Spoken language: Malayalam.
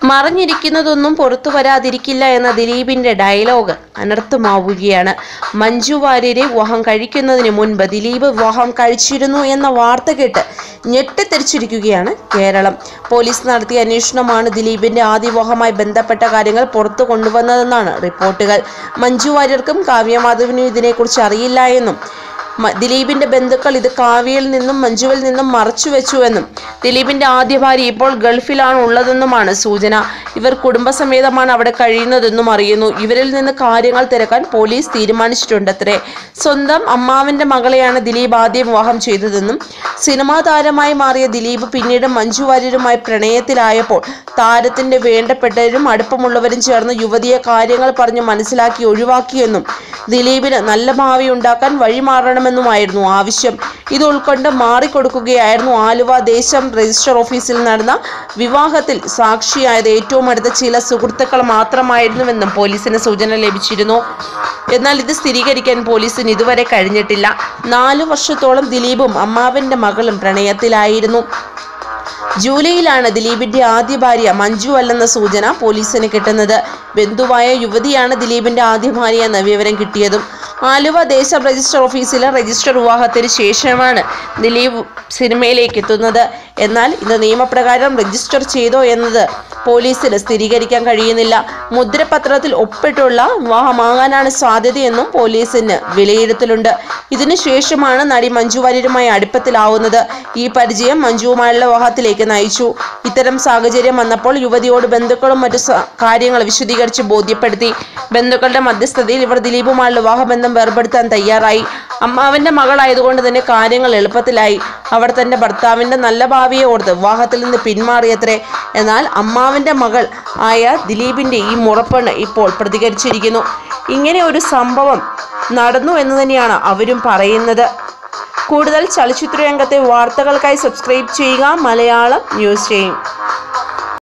മറഞ്ഞിരിക്കുന്നതൊന്നും പുറത്തു വരാതിരിക്കില്ല എന്ന ദിലീപിന്റെ ഡയലോഗ് അനർത്ഥമാവുകയാണ് മഞ്ജു വാര്യരെ വിവാഹം കഴിക്കുന്നതിന് മുൻപ് ദിലീപ് വിവാഹം കഴിച്ചിരുന്നു എന്ന വാർത്ത കേട്ട് ഞെട്ടിത്തെറിച്ചിരിക്കുകയാണ് കേരളം പോലീസ് നടത്തിയ അന്വേഷണമാണ് ദിലീപിന്റെ ആദ്യ വിവാഹവുമായി ബന്ധപ്പെട്ട കാര്യങ്ങൾ പുറത്തു കൊണ്ടുവന്നതെന്നാണ് റിപ്പോർട്ടുകൾ മഞ്ജു വാര്യർക്കും കാവ്യമാധവനും ഇതിനെക്കുറിച്ച് അറിയില്ല എന്നും മ- ദിലീപിന്റെ ബന്ധുക്കൾ ഇത് കാവ്യയിൽ നിന്നും മഞ്ജുവിൽ നിന്നും മറച്ചു വെച്ചുവെന്നും ദിലീപിന്റെ ആദ്യ ഭാര്യ ഇപ്പോൾ ഗൾഫിലാണ് ഉള്ളതെന്നുമാണ് സൂചന ഇവർ കുടുംബസമേതമാണ് അവിടെ കഴിയുന്നതെന്നും അറിയുന്നു ഇവരിൽ നിന്ന് കാര്യങ്ങൾ തിരക്കാൻ പോലീസ് തീരുമാനിച്ചിട്ടുണ്ടത്രേ സ്വന്തം അമ്മാവന്റെ മകളെയാണ് ദിലീപ് ആദ്യം വിവാഹം ചെയ്തതെന്നും സിനിമാ താരമായി മാറിയ ദിലീപ് പിന്നീട് മഞ്ജു വാര്യരുമായി പ്രണയത്തിലായപ്പോൾ താരത്തിന്റെ വേണ്ടപ്പെട്ടവരും അടുപ്പമുള്ളവരും ചേർന്ന് യുവതിയെ കാര്യങ്ങൾ പറഞ്ഞ് മനസ്സിലാക്കി ഒഴിവാക്കിയെന്നും ദിലീപിന് നല്ല ഭാവി ഉണ്ടാക്കാൻ വഴിമാറണമെന്നുമായിരുന്നു ആവശ്യം ഇത് ഉൾക്കൊണ്ട് മാറിക്കൊടുക്കുകയായിരുന്നു ആലുവ ദേശം രജിസ്റ്റർ ഓഫീസിൽ നടന്ന വിവാഹത്തിൽ സാക്ഷിയായത് ഏറ്റവും അടുത്ത ചില സുഹൃത്തുക്കൾ മാത്രമായിരുന്നുവെന്നും പോലീസിന് സൂചന ലഭിച്ചിരുന്നു എന്നാൽ ഇത് സ്ഥിരീകരിക്കാൻ പോലീസിന് ഇതുവരെ കഴിഞ്ഞിട്ടില്ല നാലു വർഷത്തോളം ദിലീപും അമ്മാവന്റെ മകളും പ്രണയത്തിലായിരുന്നു ജൂലൈയിലാണ് ദിലീപിന്റെ ആദ്യ ഭാര്യ മഞ്ജു അല്ലെന്ന സൂചന പോലീസിന് കിട്ടുന്നത് ബന്ധുവായ യുവതിയാണ് ദിലീപിന്റെ ആദ്യ ഭാര്യ എന്ന വിവരം കിട്ടിയതും ആലുവ ദേശം രജിസ്റ്റർ ഓഫീസിലെ രജിസ്റ്റർ വിവാഹത്തിന് ശേഷമാണ് ദിലീപ് സിനിമയിലേക്ക് എത്തുന്നത് എന്നാൽ ഇത് നിയമപ്രകാരം രജിസ്റ്റർ ചെയ്തോ എന്നത് പോലീസിന് സ്ഥിരീകരിക്കാൻ കഴിയുന്നില്ല മുദ്രപത്രത്തിൽ ഒപ്പിട്ടുള്ള വിവാഹമാകാനാണ് സാധ്യതയെന്നും പോലീസിന് വിലയിരുത്തലുണ്ട് ഇതിനുശേഷമാണ് നടി മഞ്ജു വാര്യരുമായി അടുപ്പത്തിലാവുന്നത് ഈ പരിചയം മഞ്ജുവുമായുള്ള വിവാഹത്തിലേക്ക് നയിച്ചു ഇത്തരം സാഹചര്യം വന്നപ്പോൾ യുവതിയോട് ബന്ധുക്കളും മറ്റു സ- കാര്യങ്ങൾ വിശദീകരിച്ച് ബോധ്യപ്പെടുത്തി ബന്ധുക്കളുടെ മധ്യസ്ഥതയിൽ ഇവർ ദിലീപുമായുള്ള വിവാഹബന്ധം വേർപെടുത്താൻ തയ്യാറായി അമ്മാവന്റെ മകളായതുകൊണ്ട് തന്നെ കാര്യങ്ങൾ എളുപ്പത്തിലായി അവർ തന്റെ ഭർത്താവിന്റെ നല്ല ഭാവിയെ ഓർത്ത് വിവാഹത്തിൽ നിന്ന് പിന്മാറിയത്രേ എന്നാൽ അമ്മാവന്റെ മകൾ ആയ ദിലീപിന്റെ ഈ മുറപ്പെണ്ണ് ഇപ്പോൾ പ്രതികരിച്ചിരിക്കുന്നു ഇങ്ങനെ ഒരു സംഭവം നടന്നു എന്ന് തന്നെയാണ് അവരും പറയുന്നത് കൂടുതൽ ചലച്ചിത്ര രംഗത്തെ വാർത്തകൾക്കായി സബ്സ്ക്രൈബ് ചെയ്യുക മലയാളം ന്യൂസ് ചെയ്യും